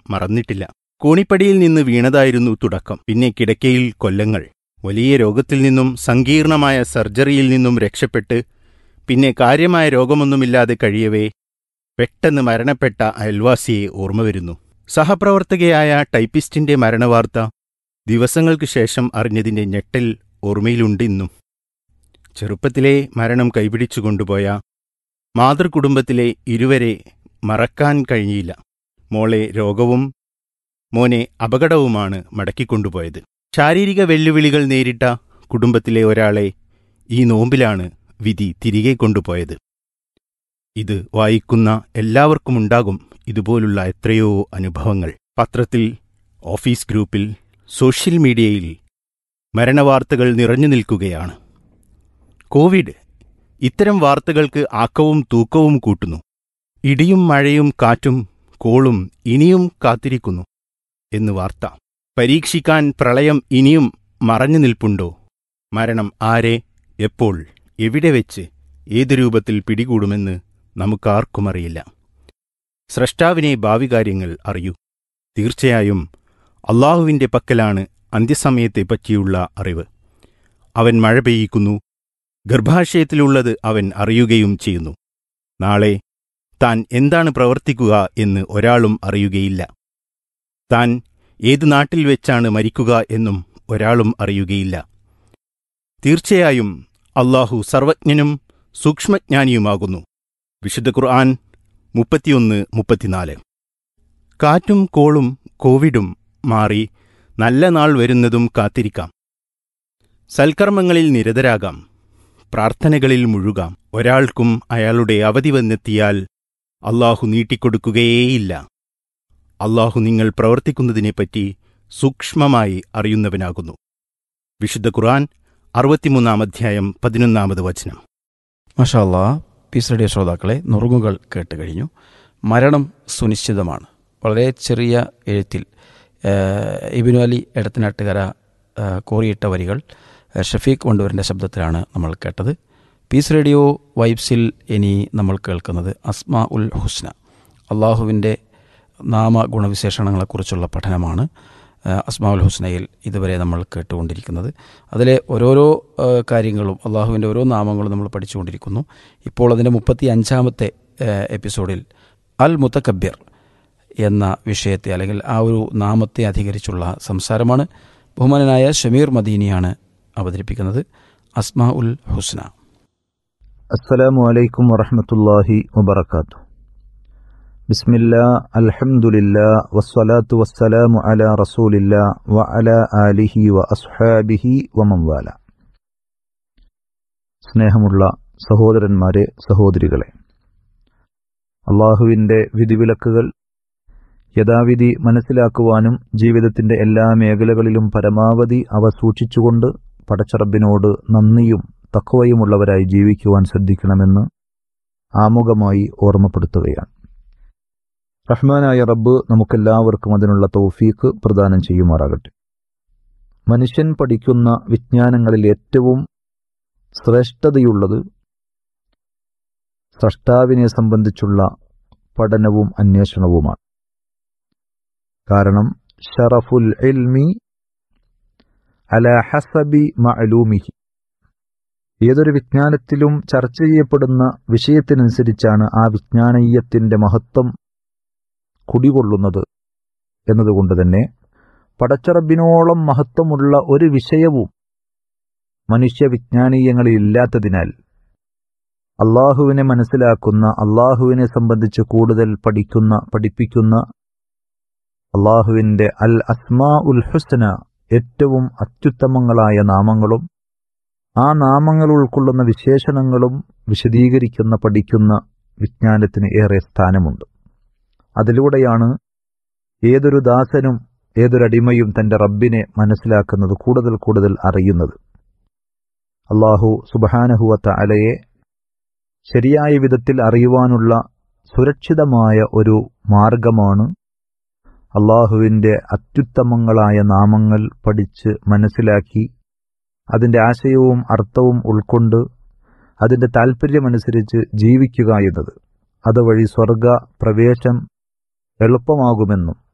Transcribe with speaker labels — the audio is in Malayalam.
Speaker 1: മറന്നിട്ടില്ല കോണിപ്പടിയിൽ നിന്ന് വീണതായിരുന്നു തുടക്കം പിന്നെ കിടക്കയിൽ കൊല്ലങ്ങൾ വലിയ രോഗത്തിൽ നിന്നും സങ്കീർണമായ സർജറിയിൽ നിന്നും രക്ഷപ്പെട്ട് പിന്നെ കാര്യമായ രോഗമൊന്നുമില്ലാതെ കഴിയവേ പെട്ടെന്ന് മരണപ്പെട്ട അയൽവാസിയെ ഓർമ്മ വരുന്നു സഹപ്രവർത്തകയായ ടൈപ്പിസ്റ്റിന്റെ മരണവാർത്ത ദിവസങ്ങൾക്ക് ശേഷം അറിഞ്ഞതിന്റെ ഞെട്ടൽ ഓർമ്മയിലുണ്ട് ഇന്നും ചെറുപ്പത്തിലെ മരണം കൈപിടിച്ചു കൊണ്ടുപോയ മാതൃകുടുംബത്തിലെ ഇരുവരെ മറക്കാൻ കഴിഞ്ഞില്ല മോളെ രോഗവും മോനെ അപകടവുമാണ് മടക്കിക്കൊണ്ടുപോയത് ശാരീരിക വെല്ലുവിളികൾ നേരിട്ട കുടുംബത്തിലെ ഒരാളെ ഈ നോമ്പിലാണ് വിധി തിരികെ കൊണ്ടുപോയത് ഇത് വായിക്കുന്ന എല്ലാവർക്കുമുണ്ടാകും ഇതുപോലുള്ള എത്രയോ അനുഭവങ്ങൾ പത്രത്തിൽ ഓഫീസ് ഗ്രൂപ്പിൽ സോഷ്യൽ മീഡിയയിൽ മരണവാർത്തകൾ നിറഞ്ഞു നിൽക്കുകയാണ് കോവിഡ് ഇത്തരം വാർത്തകൾക്ക് ആക്കവും തൂക്കവും കൂട്ടുന്നു ഇടിയും മഴയും കാറ്റും കോളും ഇനിയും കാത്തിരിക്കുന്നു എന്ന് വാർത്ത പരീക്ഷിക്കാൻ പ്രളയം ഇനിയും മറഞ്ഞു നിൽപ്പുണ്ടോ മരണം ആരെ എപ്പോൾ എവിടെ വെച്ച് ഏതു രൂപത്തിൽ പിടികൂടുമെന്ന് നമുക്കാർക്കുമറിയില്ല സ്രഷ്ടാവിനെ ഭാവി കാര്യങ്ങൾ അറിയൂ തീർച്ചയായും അള്ളാഹുവിന്റെ പക്കലാണ് അന്ത്യസമയത്തെപ്പറ്റിയുള്ള അറിവ് അവൻ മഴ പെയ്യിക്കുന്നു ഗർഭാശയത്തിലുള്ളത് അവൻ അറിയുകയും ചെയ്യുന്നു നാളെ താൻ എന്താണ് പ്രവർത്തിക്കുക എന്ന് ഒരാളും അറിയുകയില്ല താൻ ഏതു നാട്ടിൽ വെച്ചാണ് മരിക്കുക എന്നും ഒരാളും അറിയുകയില്ല തീർച്ചയായും അള്ളാഹു സർവജ്ഞനും സൂക്ഷ്മജ്ഞാനിയുമാകുന്നു വിശുദ്ധ ഖുർആൻ മുപ്പത്തിയൊന്ന് മുപ്പത്തിനാല് കാറ്റും കോളും കോവിഡും മാറി നല്ല നാൾ വരുന്നതും കാത്തിരിക്കാം സൽക്കർമ്മങ്ങളിൽ നിരതരാകാം പ്രാർത്ഥനകളിൽ മുഴുകാം ഒരാൾക്കും അയാളുടെ അവധി വന്നെത്തിയാൽ അള്ളാഹു നീട്ടിക്കൊടുക്കുകയേയില്ല അള്ളാഹു നിങ്ങൾ പ്രവർത്തിക്കുന്നതിനെപ്പറ്റി സൂക്ഷ്മമായി അറിയുന്നവനാകുന്നു വിശുദ്ധ ഖുർആൻ അറുപത്തിമൂന്നാം അധ്യായം പതിനൊന്നാമത് വചനം
Speaker 2: മഷാല്ല പീസ് റേഡിയോ ശ്രോതാക്കളെ നുറുങ്ങുകൾ കേട്ട് കഴിഞ്ഞു മരണം സുനിശ്ചിതമാണ് വളരെ ചെറിയ എഴുത്തിൽ ഇബിനു അലി എടത്തനാട്ടുകര ഏഹ്, കോറിയിട്ട വരികൾ ഏഹ്, ഷഫീഖ് വണ്ടൂരിൻ്റെ ശബ്ദത്തിലാണ് നമ്മൾ കേട്ടത് പീസ് റേഡിയോ വൈബ്സിൽ ഇനി നമ്മൾ കേൾക്കുന്നത് അസ്മാ ഉൽ ഹുസ്ന അള്ളാഹുവിൻ്റെ നാമ ഗുണവിശേഷണങ്ങളെക്കുറിച്ചുള്ള പഠനമാണ് ഏഹ്, അസ്മാ ഉൽ ഹുസ്നയിൽ ഇതുവരെ നമ്മൾ കേട്ടുകൊണ്ടിരിക്കുന്നത് അതിലെ ഓരോരോ ഏഹ്, കാര്യങ്ങളും അള്ളാഹുവിൻ്റെ ഓരോ നാമങ്ങളും നമ്മൾ പഠിച്ചുകൊണ്ടിരിക്കുന്നു ഇപ്പോൾ അതിൻ്റെ മുപ്പത്തി അഞ്ചാമത്തെ ഏഹ്, എപ്പിസോഡിൽ അൽ മുത്തക്കബ്യർ എന്ന വിഷയത്തെ അല്ലെങ്കിൽ ആ ഒരു നാമത്തെ അധികരിച്ചുള്ള സംസാരമാണ് ബഹുമാനനായ ഷമീർ മദീനിയാണ് അവതരിപ്പിക്കുന്നത് അസ്മാ ഉൽ ഹുസ്ന
Speaker 3: السلام عليكم ورحمة الله وبركاته بسم الله الحمد لله والصلاة والسلام على رسول الله وعلى آله وأصحابه ومن والاه സ്നേഹമുള്ള സഹോദരന്മാരെ സഹോദരികളെ അള്ളാഹുവിൻ്റെ വിധിവിലക്കുകൾ യഥാവിധി മനസ്സിലാക്കുവാനും ജീവിതത്തിൻ്റെ എല്ലാ മേഖലകളിലും പരമാവധി അവ സൂക്ഷിച്ചുകൊണ്ട് പടച്ചറബിനോട് നന്ദിയും തക്കവയുമുള്ളവരായി ജീവിക്കുവാൻ ശ്രദ്ധിക്കണമെന്ന് ആമുഖമായി ഓർമ്മപ്പെടുത്തുകയാണ് റഹ്മാനായ റബ്ബ് നമുക്കെല്ലാവർക്കും അതിനുള്ള തൗഫീക്ക് പ്രദാനം ചെയ്യുമാറാകട്ടെ മനുഷ്യൻ പഠിക്കുന്ന വിജ്ഞാനങ്ങളിൽ ഏറ്റവും ശ്രേഷ്ഠതയുള്ളത് സൃഷ്ടാവിനെ സംബന്ധിച്ചുള്ള പഠനവും അന്വേഷണവുമാണ് കാരണം ഷറഫുൽ ഇൽമി അല ഹസബി മഅലൂമിഹി ഏതൊരു വിജ്ഞാനത്തിലും ചർച്ച ചെയ്യപ്പെടുന്ന വിഷയത്തിനനുസരിച്ചാണ് ആ വിജ്ഞാനീയത്തിന്റെ മഹത്വം കുടികൊള്ളുന്നത് എന്നതുകൊണ്ട് തന്നെ പടച്ചറബിനോളം മഹത്വമുള്ള ഒരു വിഷയവും മനുഷ്യ വിജ്ഞാനീയങ്ങളിൽ ഇല്ലാത്തതിനാൽ അള്ളാഹുവിനെ മനസ്സിലാക്കുന്ന അള്ളാഹുവിനെ സംബന്ധിച്ച് കൂടുതൽ പഠിക്കുന്ന പഠിപ്പിക്കുന്ന അള്ളാഹുവിന്റെ അൽ അസ്മാ ഉൽ ഹുസ്ന ഏറ്റവും അത്യുത്തമങ്ങളായ നാമങ്ങളും ആ നാമങ്ങൾ ഉൾക്കൊള്ളുന്ന വിശേഷണങ്ങളും വിശദീകരിക്കുന്ന പഠിക്കുന്ന വിജ്ഞാനത്തിന് ഏറെ സ്ഥാനമുണ്ട് അതിലൂടെയാണ് ഏതൊരു ദാസനും ഏതൊരടിമയും തന്റെ റബ്ബിനെ മനസ്സിലാക്കുന്നത് കൂടുതൽ കൂടുതൽ അറിയുന്നത് അള്ളാഹു സുബഹാനഹുവത്ത അലയെ ശരിയായ വിധത്തിൽ അറിയുവാനുള്ള സുരക്ഷിതമായ ഒരു മാർഗമാണ് അള്ളാഹുവിൻ്റെ അത്യുത്തമങ്ങളായ നാമങ്ങൾ പഠിച്ച് മനസ്സിലാക്കി അതിൻ്റെ ആശയവും അർത്ഥവും ഉൾക്കൊണ്ട് അതിൻ്റെ താൽപ്പര്യമനുസരിച്ച് ജീവിക്കുക എന്നത് അതുവഴി സ്വർഗ പ്രവേശം എളുപ്പമാകുമെന്നും